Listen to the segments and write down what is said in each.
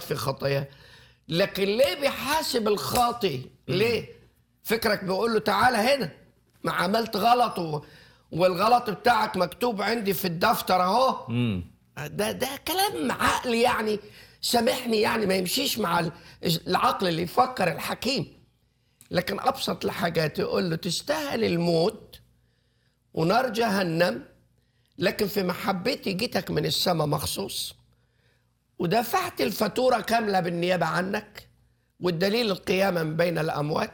سقط في خطاياه لكن ليه بيحاسب الخاطي ليه فكرك بيقول له تعالى هنا ما عملت غلط و... والغلط بتاعك مكتوب عندي في الدفتر اهو امم ده ده كلام عقل يعني سامحني يعني ما يمشيش مع ال- العقل اللي يفكر الحكيم لكن ابسط الحاجات يقول له تستاهل الموت ونار جهنم لكن في محبتي جيتك من السماء مخصوص ودفعت الفاتوره كامله بالنيابه عنك والدليل القيامه من بين الاموات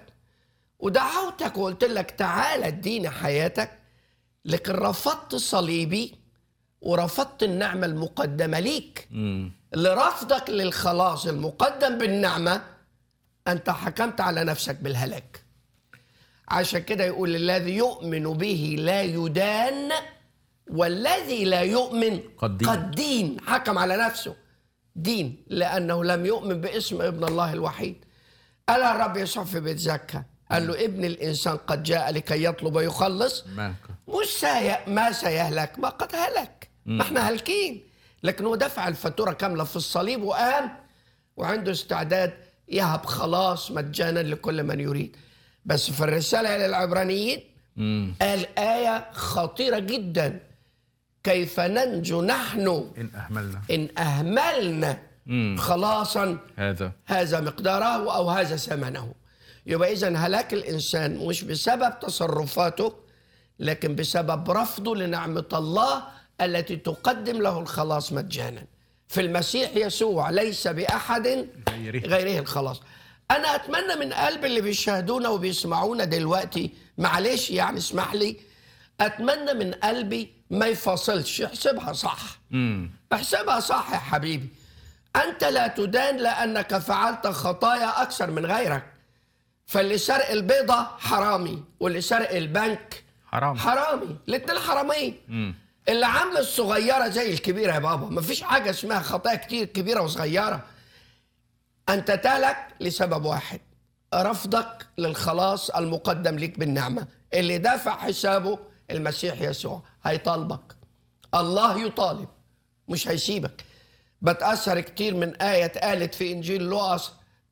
ودعوتك وقلت لك تعالى اديني حياتك لكن رفضت صليبي ورفضت النعمه المقدمه ليك امم لرفضك للخلاص المقدم بالنعمة أنت حكمت على نفسك بالهلاك عشان كده يقول الذي يؤمن به لا يدان والذي لا يؤمن قد دين. قد دين حكم على نفسه دين لأنه لم يؤمن باسم ابن الله الوحيد قال الرب يسوع في بيت زكا قال له ابن الإنسان قد جاء لكي يطلب ويخلص مالك مش سي... ما سيهلك ما قد هلك ما احنا هالكين لكن هو دفع الفاتوره كامله في الصليب وقام وعنده استعداد يهب خلاص مجانا لكل من يريد بس في الرساله الى العبرانيين امم قال ايه خطيره جدا كيف ننجو نحن ان اهملنا ان اهملنا مم. خلاصا هذا هذا مقداره او هذا ثمنه يبقى اذا هلاك الانسان مش بسبب تصرفاته لكن بسبب رفضه لنعمه الله التي تقدم له الخلاص مجانا في المسيح يسوع ليس باحد غيره. غيره الخلاص انا اتمنى من قلب اللي بيشاهدونا وبيسمعونا دلوقتي معلش يعني اسمح لي اتمنى من قلبي ما يفاصلش يحسبها صح امم احسبها صح يا حبيبي أنت لا تدان لأنك فعلت خطايا أكثر من غيرك فاللي سرق البيضة حرامي واللي سرق البنك حرام حرامي الاتنين حراميين امم اللي عامله الصغيرة زي الكبيرة يا بابا مفيش حاجة اسمها خطايا كتير كبيرة وصغيرة أنت تهلك لسبب واحد رفضك للخلاص المقدم لك بالنعمة اللي دافع حسابه المسيح يسوع هيطالبك الله يطالب مش هيسيبك بتأثر كتير من آية اتقالت في إنجيل لوقاس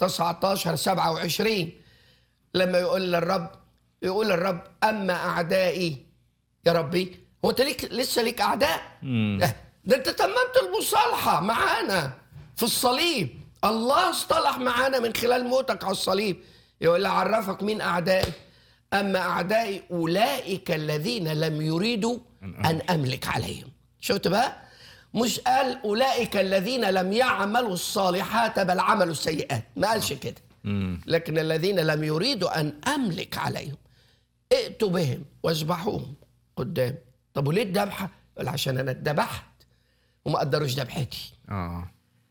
19 27 لما يقول للرب يقول الرب أما أعدائي يا ربي هو أنت ليك لسه ليك أعداء مم. ده ده أنت تممت المصالحة معانا في الصليب الله اصطلح معانا من خلال موتك على الصليب يقول لي عرفك مين أعدائي أما أعدائي أولئك الذين لم يريدوا أن أملك عليهم شفت بقى مش قال أولئك الذين لم يعملوا الصالحات بل عملوا السيئات ما قالش كده امم لكن الذين لم يريدوا أن أملك عليهم ائتوا بهم واذبحوهم قدام طب وليه الذبحة؟ قال عشان أنا اتذبحت وما قدروش ذبحتي اه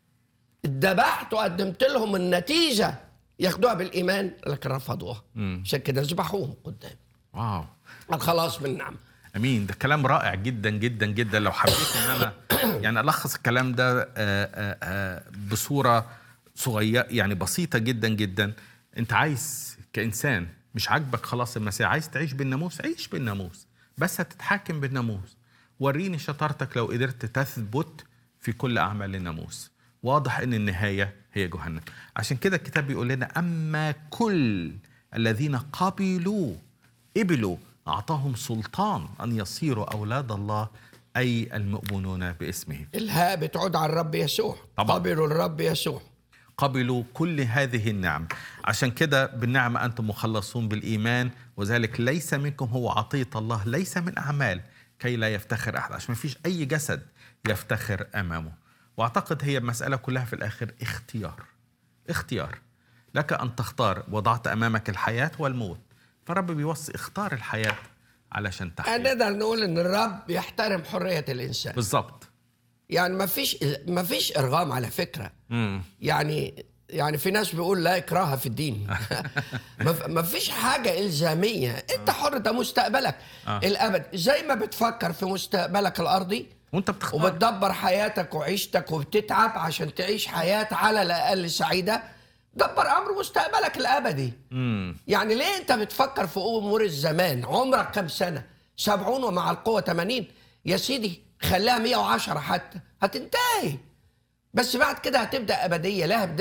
اتذبحت وقدمت لهم النتيجة ياخدوها بالإيمان لكن رفضوها مم. عشان كده اذبحوهم قدام واو الخلاص بالنعمة امين ده كلام رائع جدا جدا جدا لو حبيت ان انا يعني الخص الكلام ده آه، آه، آه، بصوره صغيره يعني بسيطه جدا جدا انت عايز كانسان مش عاجبك خلاص المسيح عايز تعيش بالناموس عيش بالناموس بس هتتحاكم بالناموس وريني شطارتك لو قدرت تثبت في كل اعمال الناموس واضح ان النهايه هي جهنم عشان كده الكتاب بيقول لنا اما كل الذين قبلوا قبلوا أعطاهم سلطان أن يصيروا أولاد الله أي المؤمنون باسمه الهاء بتعود على الرب يسوع طبعا. قبلوا الرب يسوع قبلوا كل هذه النعم عشان كده بالنعمة أنتم مخلصون بالإيمان وذلك ليس منكم هو عطية الله ليس من أعمال كي لا يفتخر أحد عشان ما فيش أي جسد يفتخر أمامه وأعتقد هي المسألة كلها في الآخر اختيار اختيار لك أن تختار وضعت أمامك الحياة والموت فالرب بيوصي اختار الحياة علشان تحيا نقدر نقول ان الرب يحترم حرية الانسان بالظبط يعني ما فيش ما فيش ارغام على فكرة مم. يعني يعني في ناس بيقول لا اكراه في الدين ما ف- ما فيش حاجة إلزامية انت حر ده مستقبلك آه. الابد زي ما بتفكر في مستقبلك الارضي وانت بتختار وبتدبر حياتك وعيشتك وبتتعب عشان تعيش حياة على الأقل سعيدة دبر أمر مستقبلك الأبدي مم. يعني ليه أنت بتفكر في أمور الزمان عمرك كم سنة سبعون ومع القوة 80 يا سيدي خليها 110 حتى هتنتهي بس بعد كده هتبدا ابديه لها بدايه